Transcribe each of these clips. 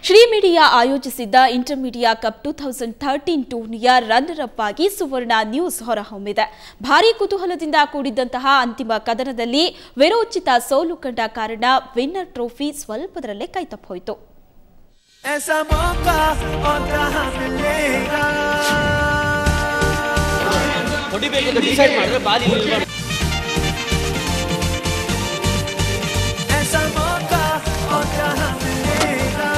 Shri media ಆಯೋಜಿಸಿದ್ದ intermedia cup two thousand thirteen ಟೂರ್ನಿಯ runner up ಆಗಿ ಸುವರ್ಣ ನ್ಯೂಸ್ ಹೊರಹೊಮ್ಮಿದೆ ಭಾರೀ ಕುತೂಹಲದಿಂದ ಕೂಡಿದ್ದಂತಹ ಅಂತಿಮ ಕದನದಲ್ಲಿ ವಿರೋಚಿತ ಸೋಲು ಕಂಡ ಕಾರಣ ವಿನ್ನರ್ ಟ್ರೋಫಿ ಸ್ವಲ್ಪದರಲ್ಲೇ ಕೈತಪ್ಪೋಯಿತು ऐसा मौका और कहाँ मिलेगा ಹೊಡಿಬೇಕು ಅಂತ ಡಿಸೈಡ್ ಮಾಡಿದ್ರೆ ಬಾಲ್ ಇಲ್ಲಿ ऐसा मौका और कहाँ मिलेगा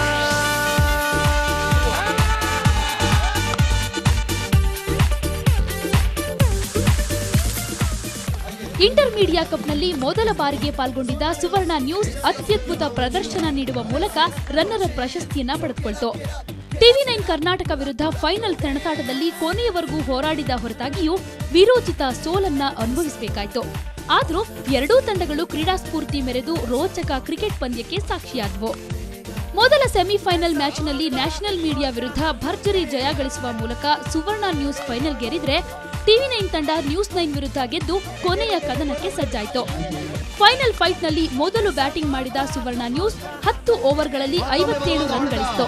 ಇಂಟರ್ಮೀಡಿಯಾ ಕಪ್ನಲ್ಲಿ ಮೊದಲ ಬಾರಿಗೆ ಪಾಲ್ಗೊಂಡಿದ್ದ ಸುವರ್ಣ ನ್ಯೂಸ್ ಅತ್ಯದ್ಭುತ ಪ್ರದರ್ಶನ ನೀಡುವ ಮೂಲಕ ರನ್ನರ್ ಅಪ್ ಪ್ರಶಸ್ತಿಯನ್ನ ಪಡೆದುಕೊಳ್ತು ಟಿವಿ ನೈನ್ ಕರ್ನಾಟಕ ವಿರುದ್ಧ ಫೈನಲ್ ಸೆಣಸಾಟದಲ್ಲಿ ಕೊನೆಯವರೆಗೂ ಹೋರಾಡಿದ ಹೊರತಾಗಿಯೂ ವಿರೋಚಿತ ಸೋಲನ್ನ ಅನುಭವಿಸಬೇಕಾಯಿತು ಆದರೂ ಎರಡೂ ತಂಡಗಳು ಕ್ರೀಡಾ ಸ್ಫೂರ್ತಿ ಮೆರೆದು ರೋಚಕ ಕ್ರಿಕೆಟ್ ಪಂದ್ಯಕ್ಕೆ ಸಾಕ್ಷಿಯಾದವು ಮೊದಲ ಸೆಮಿಫೈನಲ್ ಮ್ಯಾಚ್ನಲ್ಲಿ ನ್ಯಾಷನಲ್ ಮೀಡಿಯಾ ವಿರುದ್ಧ ಭರ್ಜರಿ ಜಯ ಗಳಿಸುವ ಮೂಲಕ ಸುವರ್ಣ ನ್ಯೂಸ್ ಫೈನಲ್ ಗೆರಿದ್ರೆ ಟಿವಿ ನೈನ್ ತಂಡ ನ್ಯೂಸ್ ನೈನ್ ವಿರುದ್ಧ ಗೆದ್ದು ಕೊನೆಯ ಕದನಕ್ಕೆ ಸಜ್ಜಾಯಿತು ಫೈನಲ್ ಫೈಟ್ನಲ್ಲಿ ಮೊದಲು ಬ್ಯಾಟಿಂಗ್ ಮಾಡಿದ ಸುವರ್ಣ ನ್ಯೂಸ್ ಹತ್ತು ಓವರ್ಗಳಲ್ಲಿ ಐವತ್ತೇಳು ರನ್ ಗಳಿಸಿತು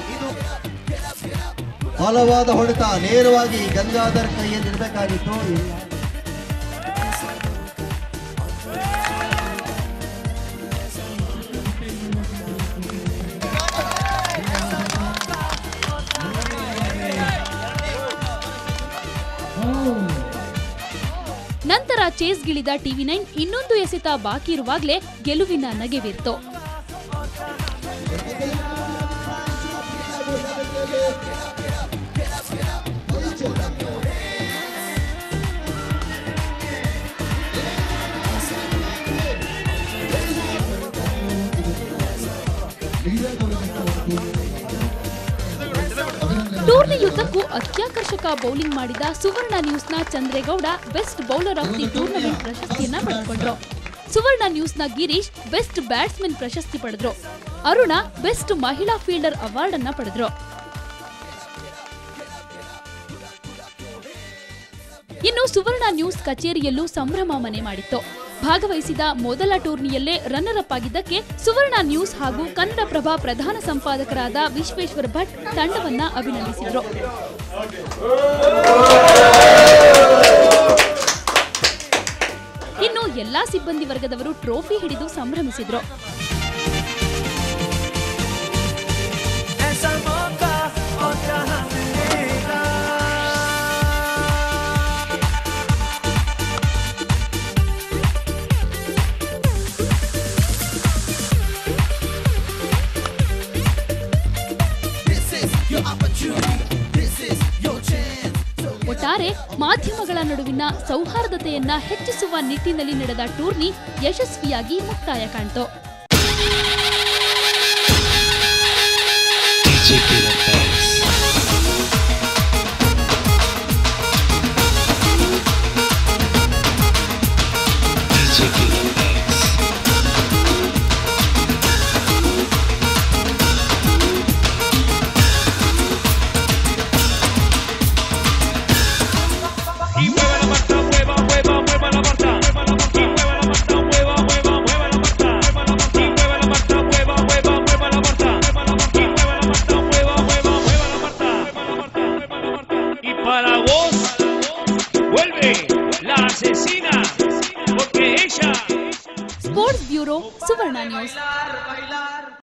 ಬಲವಾದ ಹೊಡೆತ ನೇರವಾಗಿ ಗಂಗಾಧರ್ ಕೈಯಲ್ಲಿರಬೇಕಾಗಿತ್ತು ನಂತರ ಚೇಸ್ಗಿಳಿದ ಟಿವಿ ನೈನ್ ಇನ್ನೊಂದು ಎಸೆತ ಬಾಕಿ ಇರುವಾಗಲೇ ಗೆಲುವಿನ ನಗೆವಿತ್ತು ಟೂರ್ನಿಯುದ್ದಕ್ಕೂ ಅತ್ಯಾಕರ್ಷಕ ಬೌಲಿಂಗ್ ಮಾಡಿದ ಸುವರ್ಣ ನ್ಯೂಸ್ನ Chandregowda best bowler of the tournament ಪ್ರಶಸ್ತಿಯನ್ನ ಪಡೆದುಕೊಂಡ್ರು ಸುವರ್ಣ ನ್ಯೂಸ್ನ ಗಿರೀಶ್ ಬೆಸ್ಟ್ ಬ್ಯಾಟ್ಸ್ಮನ್ ಪ್ರಶಸ್ತಿ ಪಡೆದ್ರು ಅರುಣ ಬೆಸ್ಟ್ ಮಹಿಳಾ ಫೀಲ್ಡರ್ ಅವಾರ್ಡ್ ಅನ್ನ ಪಡೆದ್ರು ಇನ್ನು ಸುವರ್ಣ ನ್ಯೂಸ್ ಕಚೇರಿಯಲ್ಲೂ ಸಂಭ್ರಮ ಮನೆ ಮಾಡಿತ್ತು ಭಾಗವಹಿಸಿದ ಮೊದಲ ಟೂರ್ನಿಯಲ್ಲೇ ರನ್ನರ್ ಅಪ್ ಆಗಿದ್ದಕ್ಕೆ ಸುವರ್ಣ ನ್ಯೂಸ್ ಹಾಗೂ ಕನ್ನಡಪ್ರಭ ಪ್ರಧಾನ ಸಂಪಾದಕರಾದ ವಿಶ್ವೇಶ್ವರ ಭಟ್ ತಂಡವನ್ನ ಅಭಿನಂದಿಸಿದ್ರು ಇನ್ನು ಎಲ್ಲಾ ಸಿಬ್ಬಂದಿ ವರ್ಗದವರು ಟ್ರೋಫಿ ಹಿಡಿದು ಸಂಭ್ರಮಿಸಿದ್ರು ऐसा मौका और कहाँ मिलेगा ಒಟ್ಟಾರೆ ಮಾಧ್ಯಮಗಳ ನಡುವಿನ ಸೌಹಾರ್ದತೆಯನ್ನ ಹೆಚ್ಚಿಸುವ ನಿಟ್ಟಿನಲ್ಲಿ ನಡೆದ ಟೂರ್ನಿ ಯಶಸ್ವಿಯಾಗಿ ಮುಕ್ತಾಯ ಕಾಣ್ತು Y mueva la marcha, mueva, mueva, mueva la marcha. Y mueva la marcha, mueva, mueva, mueva la marcha. Y mueva la marcha, mueva, mueva, mueva la marcha. Y mueva la marcha, mueva, mueva, mueva la marcha. Y para vos vuelve la asesina, porque ella sports bureau Suvarna news